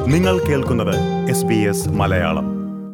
നിങ്ങൾ കേൾക്കുന്നത് S B S Malayalam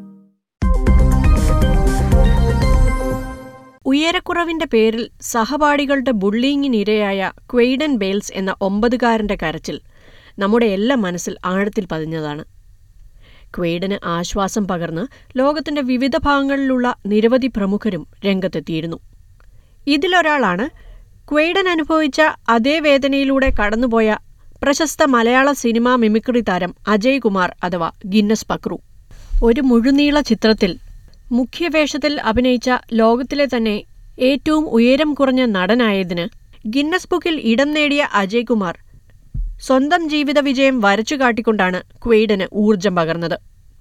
ഉയരക്കുറവിന്റെ പേരിൽ സഹപാഠികളുടെ ബുള്ളിങ്ങിനിരയായ ക്വെയ്ഡൻ ബെയിൽസ് എന്ന ഒമ്പതുകാരന്റെ കരച്ചിൽ നമ്മുടെ എല്ലാ മനസ്സിൽ ആഴത്തിൽ പതിഞ്ഞതാണ് ക്വെയ്ഡന് ആശ്വാസം പകർന്ന് ലോകത്തിന്റെ വിവിധ ഭാഗങ്ങളിലുള്ള നിരവധി പ്രമുഖരും രംഗത്തെത്തിയിരുന്നു ഇതിലൊരാളാണ് ക്വെയ്ഡൻ അനുഭവിച്ച അതേ വേദനയിലൂടെ കടന്നുപോയ പ്രശസ്ത മലയാള സിനിമാ മിമിക്രി താരം അജയ് കുമാർ അഥവാ ഗിന്നസ് പക്രു ഒരു മുഴുനീള ചിത്രത്തിൽ മുഖ്യവേഷത്തിൽ അഭിനയിച്ച ലോകത്തിലെ തന്നെ ഏറ്റവും ഉയരം കുറഞ്ഞ നടനായതിന് ഗിന്നസ് ബുക്കിൽ ഇടം നേടിയ അജയ് കുമാർ സ്വന്തം ജീവിത വിജയം വരച്ചു കാട്ടിക്കൊണ്ടാണ് ക്വെയ്ഡന് ഊർജം പകർന്നത്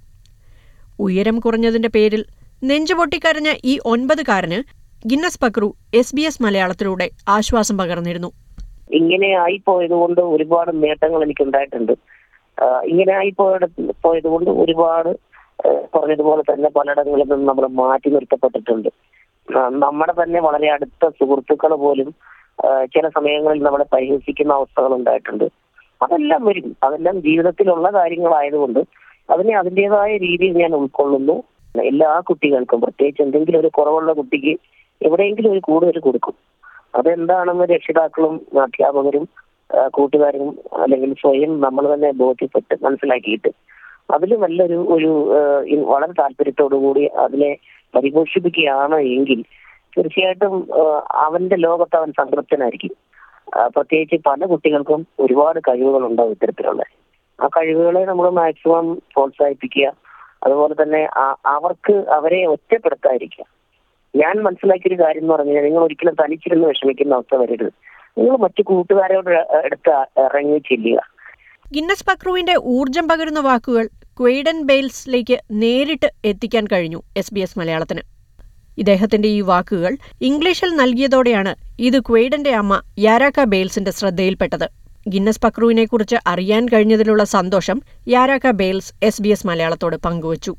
ഉയരം കുറഞ്ഞതിന്റെ പേരിൽ നെഞ്ചുപൊട്ടിക്കരഞ്ഞ ഈ ഒൻപതുകാരന് Guinness Pakru S B S മലയാളത്തിലൂടെ ആശ്വാസം പകർന്നിരുന്നു ഇങ്ങനെ ആയിപ്പോയത് കൊണ്ട് ഒരുപാട് നേട്ടങ്ങൾ എനിക്ക് ഉണ്ടായിട്ടുണ്ട് ആഹ് ഇങ്ങനെ ആയിപ്പോയത് പോയത് കൊണ്ട് ഒരുപാട് ആഹ് പറഞ്ഞതുപോലെ തന്നെ പലയിടങ്ങളിൽ നിന്നും നമ്മൾ മാറ്റി നിർത്തപ്പെട്ടിട്ടുണ്ട് ആഹ് നമ്മുടെ തന്നെ വളരെ അടുത്ത സുഹൃത്തുക്കൾ പോലും ആഹ് ചില സമയങ്ങളിൽ നമ്മളെ പരിഹസിക്കുന്ന അവസ്ഥകൾ ഉണ്ടായിട്ടുണ്ട് അതെല്ലാം വരും അതെല്ലാം ജീവിതത്തിലുള്ള കാര്യങ്ങളായതുകൊണ്ട് അതിനെ അതിൻ്റെതായ രീതിയിൽ ഞാൻ ഉൾക്കൊള്ളുന്നു എല്ലാ കുട്ടികൾക്കും പ്രത്യേകിച്ച് എന്തെങ്കിലും ഒരു കുറവുള്ള കുട്ടിക്ക് എവിടെയെങ്കിലും ഒരു കൂടുതൽ കൊടുക്കും അതെന്താണെന്ന് രക്ഷിതാക്കളും അധ്യാപകരും ആ, കൂട്ടുകാരും അല്ലെങ്കിൽ സ്വയം നമ്മൾ തന്നെ ബോധ്യപ്പെട്ട് മനസ്സിലാക്കിയിട്ട് അതിൽ നല്ലൊരു ഒരു ആ, ഇ- വളരെ താല്പര്യത്തോടു കൂടി അതിനെ പരിപോഷിപ്പിക്കുകയാണ് എങ്കിൽ തീർച്ചയായിട്ടും ആ, അവന്റെ ലോകത്ത് അവൻ സംതൃപ്തനായിരിക്കും ആ, പ്രത്യേകിച്ച് പല കുട്ടികൾക്കും ഒരുപാട് കഴിവുകൾ ഉണ്ടാവും ഇത്തരത്തിലുള്ള ആ കഴിവുകളെ നമ്മൾ മാക്സിമം പ്രോത്സാഹിപ്പിക്കുക അതുപോലെ തന്നെ ആ- അവർക്ക് അവരെ ഒറ്റപ്പെടുത്താതിരിക്കുക ഞാൻ മനസ്സിലാക്കിയൊരു കാര്യം എന്ന് പറഞ്ഞാൽ നിങ്ങൾ ഒരിക്കലും തനിച്ചിരുന്ന് വിഷമിക്കുന്ന അവസ്ഥ വരരുത് നിങ്ങൾ മറ്റു കൂട്ടുകാരോട് എടുത്ത് ഇറങ്ങി ചെല്ലുക ഗിന്നസ് പക്രുവിന്റെ ഊർജം പകരുന്ന വാക്കുകൾ ക്വെയ്ഡൻ ബെയിൽസിലേക്ക് നേരിട്ട് എത്തിക്കാൻ കഴിഞ്ഞു എസ് ബി എസ് മലയാളത്തിന് ഇദ്ദേഹത്തിന്റെ ഈ വാക്കുകൾ ഇംഗ്ലീഷിൽ നൽകിയതോടെയാണ് ഇത് ക്വെയ്ഡന്റെ അമ്മ യാരാക്ക ബെയിൽസിന്റെ ശ്രദ്ധയിൽപ്പെട്ടത് ഗിന്നസ് പക്രുവിനെക്കുറിച്ച് അറിയാൻ കഴിഞ്ഞതിലുള്ള സന്തോഷം Yarraka Bayles S B S മലയാളത്തോട് പങ്കുവച്ചു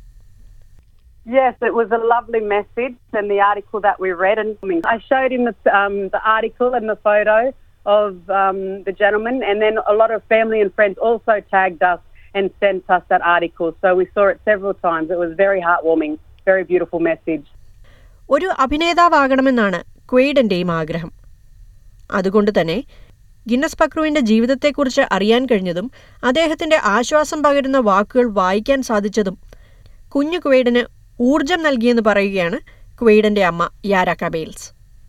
Yes, it was a lovely message and the article that we read. And I showed him the, um, the article and the photo of um, the gentleman, and then a lot of family and friends also tagged us and sent us that article. So we saw it several times. It was very heartwarming, very beautiful message. ഒരു അഭിനേതാവാകണമെന്നാണ് ക്വെയ്ഡന്റെയും ആഗ്രഹം അതുകൊണ്ട് തന്നെ Guinness പക്രുവിന്റെ ജീവിതത്തെക്കുറിച്ച് അറിയാൻ കഴിഞ്ഞതും അദ്ദേഹത്തിന്റെ ആശ്വാസം പകരുന്ന വാക്കുകൾ വായിക്കാൻ സാധിച്ചതും കുഞ്ഞു ക്വെയ്ഡന് ഊർജം നൽകിയെന്ന് പറയുകയാണ് ക്വെയ്ഡന്റെ അമ്മ Yarraka Bayles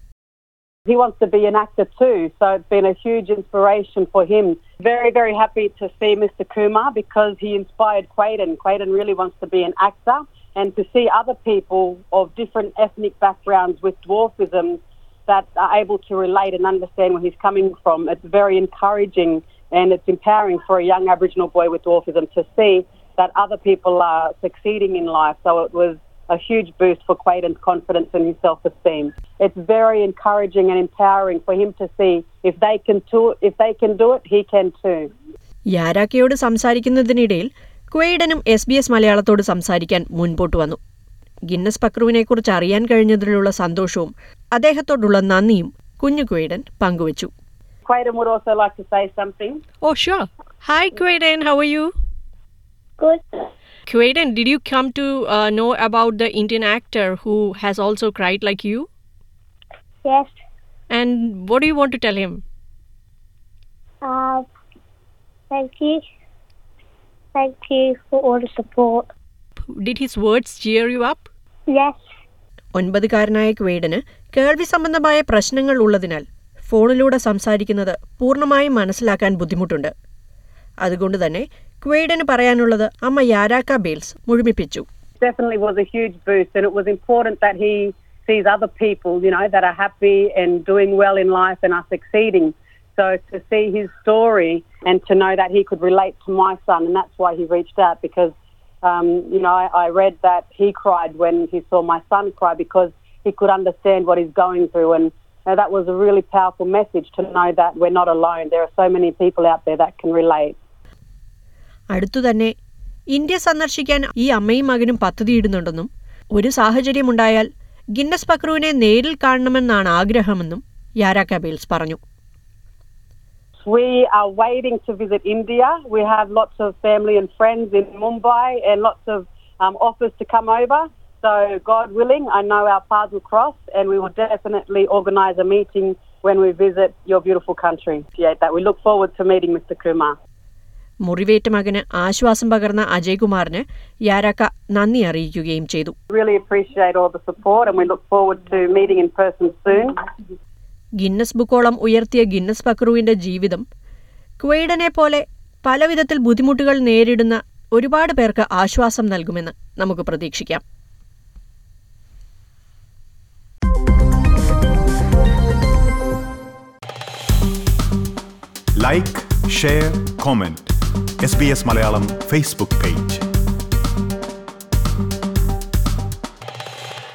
He wants to be an actor too, so it's been a huge inspiration for him. Very, very happy to see Mr. Kumar because he inspired Quaden. Quaden really wants to be an actor, and to see other people of different ethnic backgrounds with dwarfism that are able to relate and understand where he's coming from. It's very encouraging and it's empowering for a young Aboriginal boy with dwarfism to see that other people are succeeding in life. So it was a huge boost for Quaden's confidence and his self-esteem. It's very encouraging and empowering for him to see if they can do it, if they can do it, he can too. യാരാക്കയോട് സംസാരിക്കുന്നതിനിടയിൽ ക്വെയ്ഡനും S B S മലയാളത്തോട് സംസാരിക്കാൻ മുൻപോട്ട് വന്നു Guinness പക്രുവിനെക്കുറിച്ച് അറിയാൻ കഴിഞ്ഞതിലുള്ള സന്തോഷവും അദ്ദേഹത്തോടുള്ള നന്ദിയും കുഞ്ഞു ക്വെയ്ഡൻ പങ്കുവച്ചു Quaden would also like to say something. Oh sure hi Quaden how are you Good. Quaden, did you come to uh, know about the Indian actor who has also cried like you? Yes. And what do you want to tell him? Uh, thank you. Thank you for all the support. Did his words cheer you up? Yes. ഒൻപതുകാരനായ ക്വേഡന് കേൾവി സംബന്ധമായ പ്രശ്നങ്ങൾ ഉള്ളതിനാൽ ഫോണിലൂടെ സംസാരിക്കുന്നത് പൂർണ്ണമായും മനസ്സിലാക്കാൻ ബുദ്ധിമുട്ടുണ്ട് അതുകൊണ്ട് തന്നെ ക്വേഡന് പറയാനുള്ളത് അമ്മ യാരാക്ക ബേൽസ് മുഴുമിപ്പിച്ചു Definitely was a huge boost, and it was important that he sees other people, you know, that are happy and doing well in life and are succeeding. So to see his story and to know that he could relate to my son, and that's why he reached out because, um, you know, I, I read that he cried when he saw my son cry because he could understand what he's going through, and uh, that was a really powerful message to know that we're not alone. There are so many people out there that can relate. അടുത്തുതന്നെ India സന്ദർശിക്കാൻ ഈ അമ്മയും മകനും പദ്ധതിയിടുന്നുണ്ടെന്നും ഒരു സാഹചര്യമുണ്ടായാൽ Guinness പക്രുവിനെ നേരിൽ കാണണമെന്നാണ് ആഗ്രഹമെന്നും യാരാക്ക ബേൽസ് പറഞ്ഞു We are waiting to visit India. We have lots of family and friends in Mumbai and lots of um, offers to come over. So, God willing, I know our paths will cross and we will definitely organise a meeting when we visit your beautiful country. Yeah, that we look forward to meeting Mr. Kumar. മുറിവേറ്റ മകന് ആശ്വാസം പകർന്ന അജയ്കുമാറിന് യാരാക്ക നന്ദി അറിയിക്കുകയും ചെയ്തു Really appreciate all the support and we look forward to meeting in person soon. Guinness ബുക്കോളം ഉയർത്തിയ Guinness പക്രുവിന്റെ ജീവിതം ക്വെയ്ഡനെ പോലെ പലവിധത്തിൽ ബുദ്ധിമുട്ടുകൾ നേരിടുന്ന ഒരുപാട് പേർക്ക് ആശ്വാസം നൽകുമെന്ന് നമുക്ക് പ്രതീക്ഷിക്കാം like share comment S B S Malayalam Facebook page